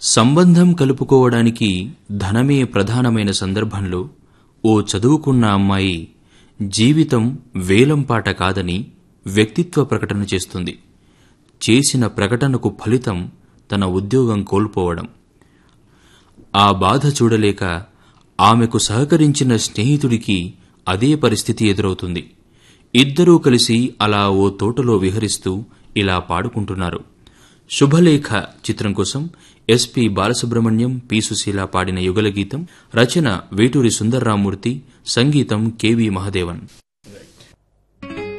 సంబంధం కలుపుకోవడానికి ధనమే ప్రధానమైన సందర్భంలో ఓ చదువుకున్న అమ్మాయి జీవితం వేలంపాట కాదని వ్యక్తిత్వ ప్రకటన చేస్తుంది చేసిన ప్రకటనకు ఫలితం తన ఉద్యోగం కోల్పోవడం ఆ బాధ చూడలేక ఆమెకు సహకరించిన స్నేహితుడికి అదే పరిస్థితి ఎదురవుతుంది ఇద్దరూ కలిసి అలా ఓ తోటలో విహరిస్తూ ఇలా పాడుకుంటున్నారు శుభలేఖ చిత్రం కోసం ఎస్పి బాలసుబ్రహ్మణ్యం పి సుశీల పాడిన యుగల గీతం రచన వేటూరి సుందర్రామూర్తి సంగీతం కెవి మహదేవన్